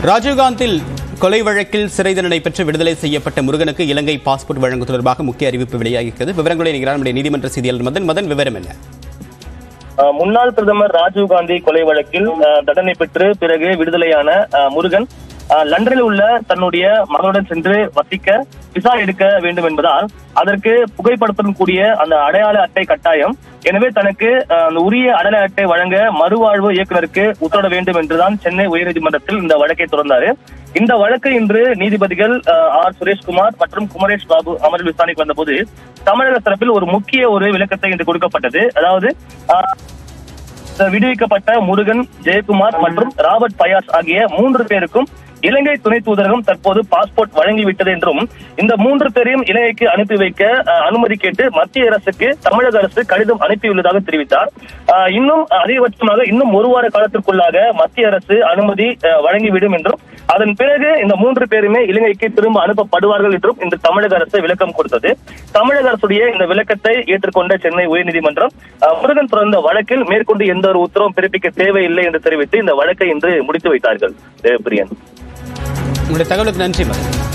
ராஜீவ்காந்தில் கொலை வழக்கில் சிறை தண்டனை பெற்று விடுதலை செய்யப்பட்ட முருகனுக்கு இலங்கை பாஸ்போர்ட் வழங்கும் தொடர்பாக முக்கிய அறிவிப்பு வெளியாகியிருக்கிறது விவரங்களை நிகழ்ச்சி நம்முடைய நீதிமன்ற செய்தியாளர் மதன் மதன் விவரம் என்ன அஹ் முன்னாள் பிரதமர் ராஜீவ்காந்தி கொலை வழக்கில் அஹ், தண்டனை பெற்று பிறகு விடுதலையான அஹ், முருகன் அஹ், லண்டனில் உள்ள தன்னுடைய மகனுடன் சென்று வசிக்க விசா எடுக்க வேண்டும் என்பதால் அதற்கு புகைப்படத்துடன் கூடிய அந்த அடையாள அட்டை கட்டாயம் எனவே தனக்கு அஹ், அந்த உரிய அடையாள அட்டை வழங்க மறுவாழ்வு இயக்குநருக்கு உத்தரவிட வேண்டும் என்றுதான் சென்னை உயர்நீதிமன்றத்தில் இந்த வழக்கை தொடர்ந்தாரு இந்த வழக்கு இன்று நீதிபதிகள் அஹ், ஆர் சுரேஷ்குமார் மற்றும் குமரேஷ் பாபு அமர்வில் விசாரணைக்கு வந்தபோது தமிழக தரப்பில் ஒரு முக்கிய ஒரு விளக்கத்தை இன்று கொடுக்கப்பட்டது அதாவது அஹ், விடுவிக்கப்பட்ட முருகன் ஜெயக்குமார் மற்றும் ராபர்ட் பயாஸ் ஆகிய மூன்று பேருக்கும் இலங்கை துணை தூதரகம் தற்போது பாஸ்போர்ட் வழங்கிவிட்டது என்றும் இந்த மூன்று பேரையும் இலங்கைக்கு அனுப்பி வைக்க அஹ், அனுமதி கேட்டு மத்திய அரசுக்கு தமிழக அரசு கடிதம் அனுப்பியுள்ளதாக தெரிவித்தார் அஹ், இன்னும் அதிகபட்சமாக இன்னும் ஒரு வார காலத்திற்குள்ளாக மத்திய அரசு அனுமதி அஹ், வழங்கிவிடும் என்றும் அதன் பிறகு இந்த மூன்று பேருமே இலங்கைக்கு திரும்ப அனுப்பப்படுவார்கள் என்றும் இந்த தமிழக அரசு விளக்கம் கொடுத்தது தமிழக அரசுடைய இந்த விளக்கத்தை ஏற்றுக்கொண்ட சென்னை உயர்நீதிமன்றம் அஹ், முருகன் தொடர்ந்த வழக்கில் மேற்கொண்டு எந்த ஒரு உத்தரவும் பிறப்பிக்க தேவையில்லை என்று தெரிவித்து இந்த வழக்கை இன்று முடித்து வைத்தார்கள் தேவப்பிரியன் உங்களுடைய தகவலுக்கு நன்றி மதன்